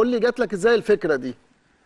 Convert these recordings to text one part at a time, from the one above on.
قول لي جات لك ازاي الفكره دي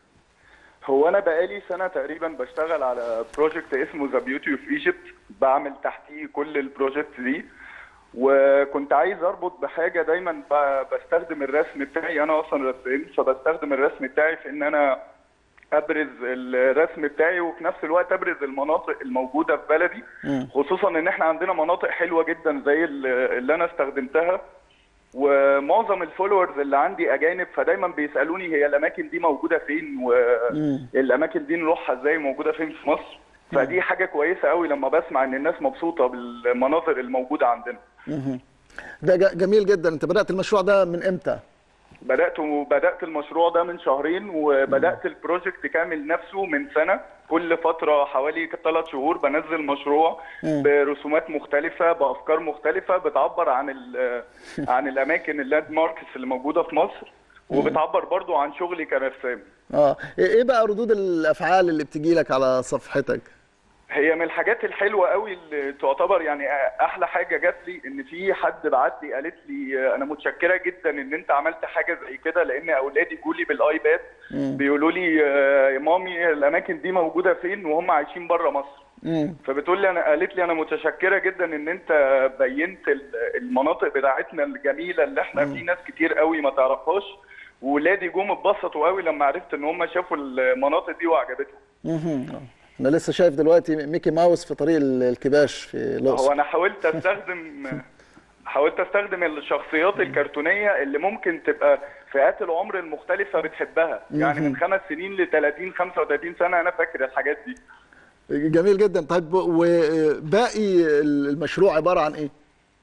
هو انا بقالي سنه تقريبا بشتغل على بروجكت اسمه ذا بيوتي اوف ايجيبت بعمل تحتيه كل البروجكت دي وكنت عايز اربط بحاجه دايما ب- بستخدم الرسم بتاعي انا اصلا رسام فبستخدم الرسم بتاعي في ان انا ابرز الرسم بتاعي وفي نفس الوقت ابرز المناطق الموجوده في بلدي خصوصا ان احنا عندنا مناطق حلوه جدا زي ال- اللي انا استخدمتها ومعظم الفولورز اللي عندي اجانب فدايما بيسالوني هي الاماكن دي موجوده فين والاماكن دي نروحها ازاي موجوده فين في مصر فدي حاجه كويسه قوي لما بسمع ان الناس مبسوطه بالمناظر الموجوده عندنا ده ج- جميل جدا انت بدات المشروع ده من امتى بدات بدات المشروع ده من شهرين وبدات البروجكت كامل نفسه من سنه كل فتره حوالي ثلاث شهور بنزل مشروع برسومات مختلفه بافكار مختلفه بتعبر عن ال- عن الاماكن اللاند ماركس اللي موجوده في مصر وبتعبر برضو عن شغلي كرسام اه ايه إيه بقى ردود الافعال اللي بتجي لك على صفحتك هي من الحاجات الحلوه قوي اللي تعتبر يعني احلى حاجه جات لي ان في حد بعت لي قالت لي انا متشكره جدا ان انت عملت حاجه زي كده لان اولادي جولي بالايباد بيقولوا لي يا مامي الاماكن دي موجوده فين وهم عايشين بره مصر مم. فبتقول لي انا قالت لي انا متشكره جدا ان انت بينت ال- المناطق بتاعتنا الجميله اللي احنا في ناس كتير قوي ما تعرفهاش وولادي جم اتبسطوا قوي لما عرفت ان هم شافوا المناطق دي وعجبتهم مهم. آه. انا لسه شايف دلوقتي ميكي ماوس في طريق ال- الكباش في هو الاقصر انا حاولت استخدم حاولت استخدم الشخصيات الكرتونيه اللي ممكن تبقى فئات العمر المختلفه بتحبها يعني من خمس سنين ل 30 35 سنه انا فاكر الحاجات دي جميل جدا طيب وباقي المشروع عباره عن ايه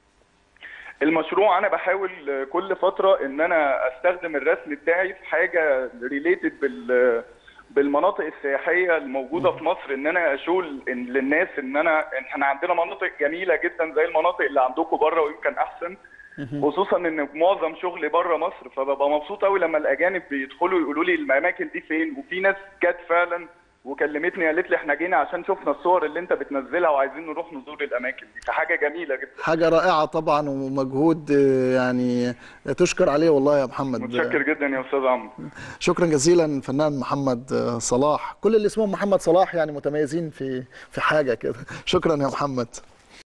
المشروع انا بحاول كل فتره ان انا استخدم الرسم بتاعي في حاجه ريليتد بال بالمناطق السياحيه الموجوده في مصر ان انا اشول إن للناس ان انا احنا عندنا مناطق جميله جدا زي المناطق اللي عندكم بره ويمكن احسن خصوصا ان معظم شغلي بره مصر فببقى مبسوط قوي لما الاجانب بيدخلوا يقولوا لي الاماكن دي فين وفي ناس جت فعلا وكلمتني قالت لي احنا جينا عشان شفنا الصور اللي انت بتنزلها وعايزين نروح نزور الاماكن دي فحاجه جميله جدا حاجه رائعه طبعا ومجهود آه، يعني تشكر عليه والله يا محمد متشكر جدا يا استاذ عمرو شكرا جزيلا الفنان محمد آه، صلاح كل اللي اسمهم محمد صلاح يعني متميزين في في حاجه كده شكرا يا محمد